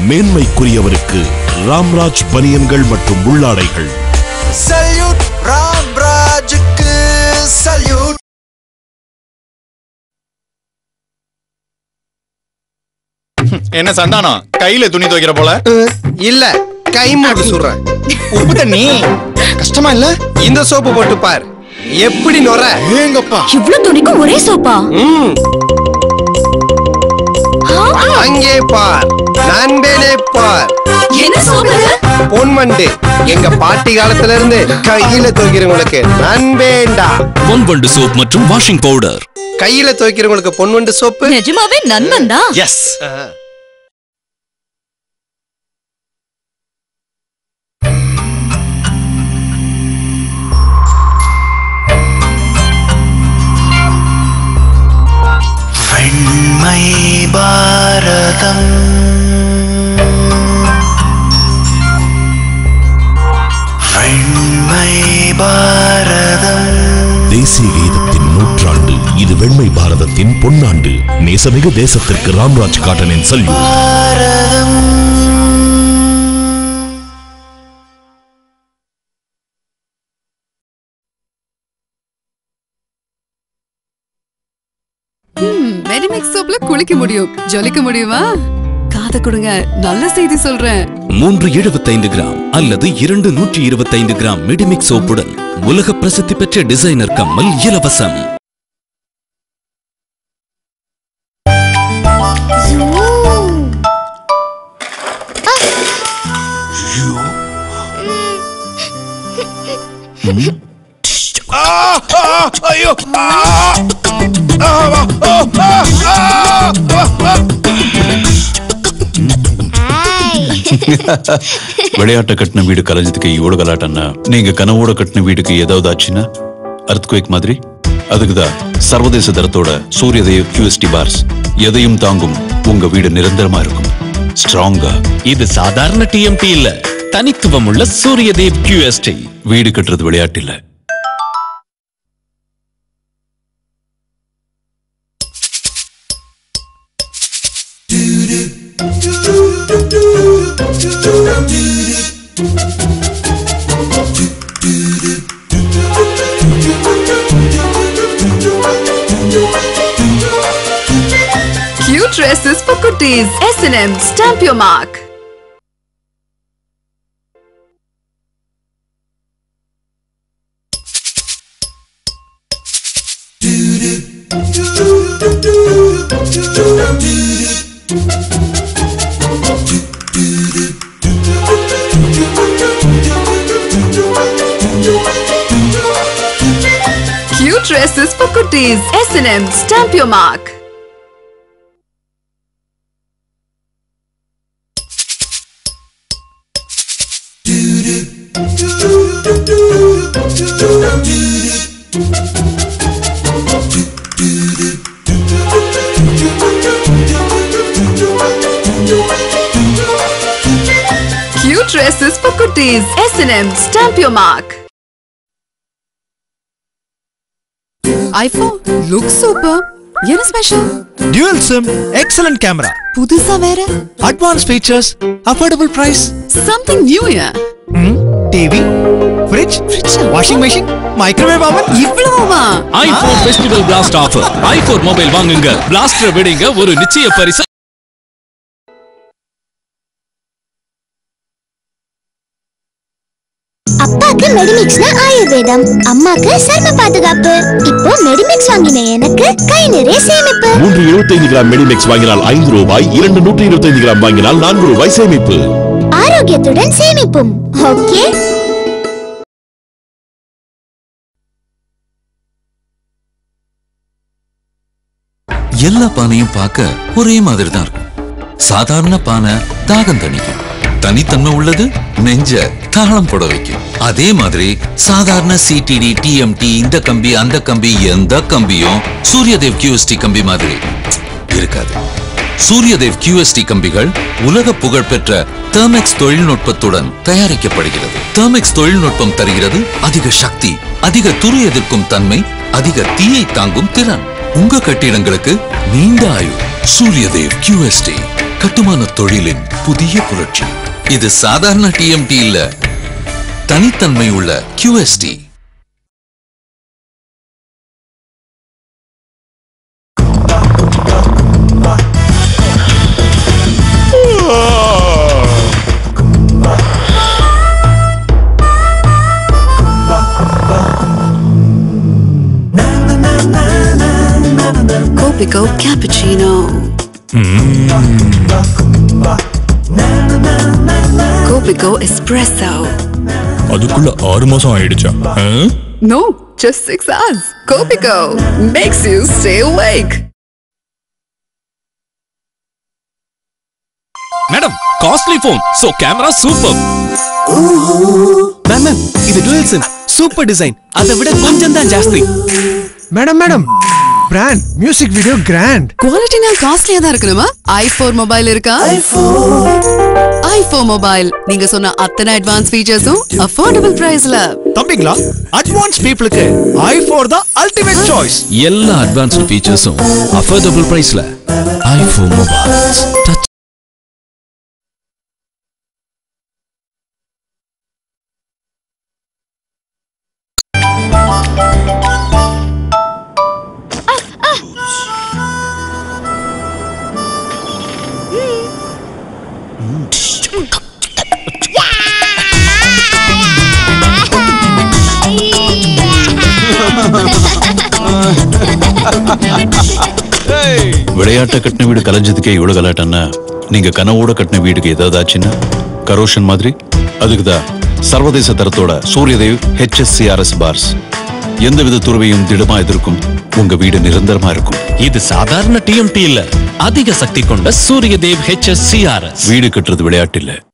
மேன்மைக்குரியவருக்கு ராம்ராஜ் பனியன்கள் மற்றும் உள்ளாடைகள் salute ராம்ராஜுக்கு salute என்ன சந்தானம் கையில துணி துவைக்கிற போல இல்ல கை மூட்டு சுடுறேன் உப்பு தண்ணி கஷ்டமா இல்ல இந்த சோப்பு போட்டு பார் எப்படி நுர ஏங்கப்பா இவ்ளோ துணிக்கும் ஒரே சோப்பா ம், அங்கே பார் நண்பேனே பார் என்ன சோப்பு பொன்மண்டு எங்க பாட்டி காலத்துல இருந்து கையில துவைக்கிறவங்களுக்கு நண்பேண்டா பொன்வண்டு சோப் மற்றும் வாஷிங் பவுடர் கையில துவைக்கிறவங்களுக்கு பொன்வண்டு சோப்பு நிஜமாவே நண்பன் தான் எஸ் வெண்மை பாரதம் வெண்மை பாரதம் தேசிய கீதத்தின் நூற்றாண்டு இது வெண்மை பாரதத்தின் பொன்னாண்டு நேசமிகு தேசத்திற்கு ராம்ராஜ் காட்டனின் சல்யூட் பாரதம் மெடிமிக்ஸ் சோப்ல குளிக்க முடியும் ஜொலிக்க முடியுமா காதை கொடுங்க நல்ல செய்தி சொல்றேன் மூன்று எழுபத்தைந்து கிராம் அல்லது இரண்டு நூற்றி இருபத்தைந்து கிராம் மெடிமிக் சோப்புடன் உலக பிரசித்தி பெற்ற டிசைனர் கம்மல் இலவசம் ஐயோ விளையாட்ட கட்டின வீடு கலைஞ்சதுக்கு இவ்வளவு கலாட்டம்னா நீங்க கனவோட கட்டின வீடுக்கு ஏதாவது ஆச்சுன்னா அர்த்குவேக் மாதிரி அதுக்குதான் சர்வதேச தரத்தோட சூரியதேவ் கியூஎஸ்டி பார்ஸ் எதையும் தாங்கும் உங்க வீடு நிரந்தரமா இருக்கும் ஸ்ட்ராங்கா இது சாதாரண டிஎம்டி இல்ல தனித்துவம் உள்ள சூரியதேவ் கியூஎஸ்டி வீடு கட்டுறது விளையாட்டு இல்ல Cute dresses for cuties. S&M, stamp your mark. Cute dresses for cuties. S&M, stamp your mark. Cute dresses for cuties. S&M, stamp your mark. IPhone look super என்ன special dual sim excellent camera புதுசா வேற advance features affordable price something new யா TV fridge washing machine microwave oven இவ்வளவுமா iPhone festival blast offer iPhone mobile வாங்குங்க blaster விடுங்க ஒரு நிச்சய பரிசு அப்பாக்கு மெடிமிக்ஸ்னா ஆயுர்வேதம் அம்மாக்கு சர்ம பாதுகாப்பு இப்போ மெடிமிக்ஸ் வாங்கின எனக்கு கை நிறைய சேமிப்பு மூன்று இருபத்தைந்து கிராம் மெடிமெக்ஸ் வாங்கினால் ஐந்து ரூபாய் இரண்டு நூற்றி இருபத்தைந்து கிராம் வாங்கினால் நான்கு ரூபாய் சேமிப்பு ஆரோக்கியத்துடன் சேமிப்பும் ஓகே எல்லா பானையும் பார்க்க ஒரே மாதிரி தான் இருக்கும் சாதாரண பானை தாகம் தணிக்கும் தனித்தன்மை உள்ளது நெஞ்ச தாளம் போட வைக்கும் அதே மாதிரி சாதாரண சிடிடி டிஎம்டி இந்த கம்பி அந்த கம்பி எந்த கம்பியும் சூரியதேவ் கியூஎஸ்டி கம்பி மாதிரி இருக்காது சூரியதேவ் கியூஎஸ்டி கம்பிகள் உலக புகழ்பெற்ற தெர்மெக்ஸ் தொழில்நுட்பத்துடன் தயாரிக்கப்படுகிறது தெர்மெக்ஸ் தொழில்நுட்பம் தருகிறது அதிக சக்தி அதிக துரு எதிர்க்கும் தன்மை அதிக தீயை தாங்கும் திறன் உங்க கட்டிடங்களுக்கு நீண்ட ஆயுள் சூரியதேவ் கியூஎஸ்டி கட்டுமான தொழிலின் புதிய புரட்சி இது சாதாரண டிஎம்டி இல்ல தனித்தன்மை உள்ள QST Copico cappuccino. Copico espresso. அதுக்குள்ள ஆறு மாசம் ஆயிடுச்சா No, just six hours. Copico makes you stay awake. Madam costly phone so camera super ma'am ma'am இது டுவெல் சிம் சூப்பர் டிசைன் அதை விட கொஞ்சம் தான் ஜாஸ்தி madam madam brand music video grand குவாலிட்டினா காஸ்ட்லியா தான் இருக்கணுமா ஐபோன் மொபைல் இருக்கா ஐபோன் மொபைல் நீங்க சொன்ன அத்தனை அட்வான்ஸ் ஃபீச்சர்ஸும் அஃபோர்டபுள் பிரைஸ்ல தம்பிங்களா அட்வான்ஸ் பீப்புளுக்கு ஐ ஃபோர் தான் அல்டிமேட் சாய்ஸ் எல்லா அட்வான்ஸ்டு ஃபீச்சர்ஸும் அஃபோர்டபுள் பிரைஸ்ல ஐஃபோன் மொபைல்ஸ் டச் விளையாட்ட கட்டின வீடு கலைஞ்சதுக்கே இவ்வளவு கலாட்டம்னா நீங்க கனவோட கட்டின வீடுக்கு ஏதாவது ஆச்சுன்னா கரோஷன் மாதிரி அதுக்குதான் சர்வதேச தரத்தோட சூரியதேவ் ஹெச்எஸ்சிஆர்எஸ் பார்ஸ் எந்தவித துறவையும் திடமா எதிர்க்கும் உங்க வீடு நிரந்தரமா இருக்கும் இது சாதாரண டிஎம்டி இல்ல அதிக சக்தி கொண்ட சூரியதேவ் ஹெச்எஸ் சிஆர்எஸ் வீடு கட்டுறது விளையாட்டு இல்ல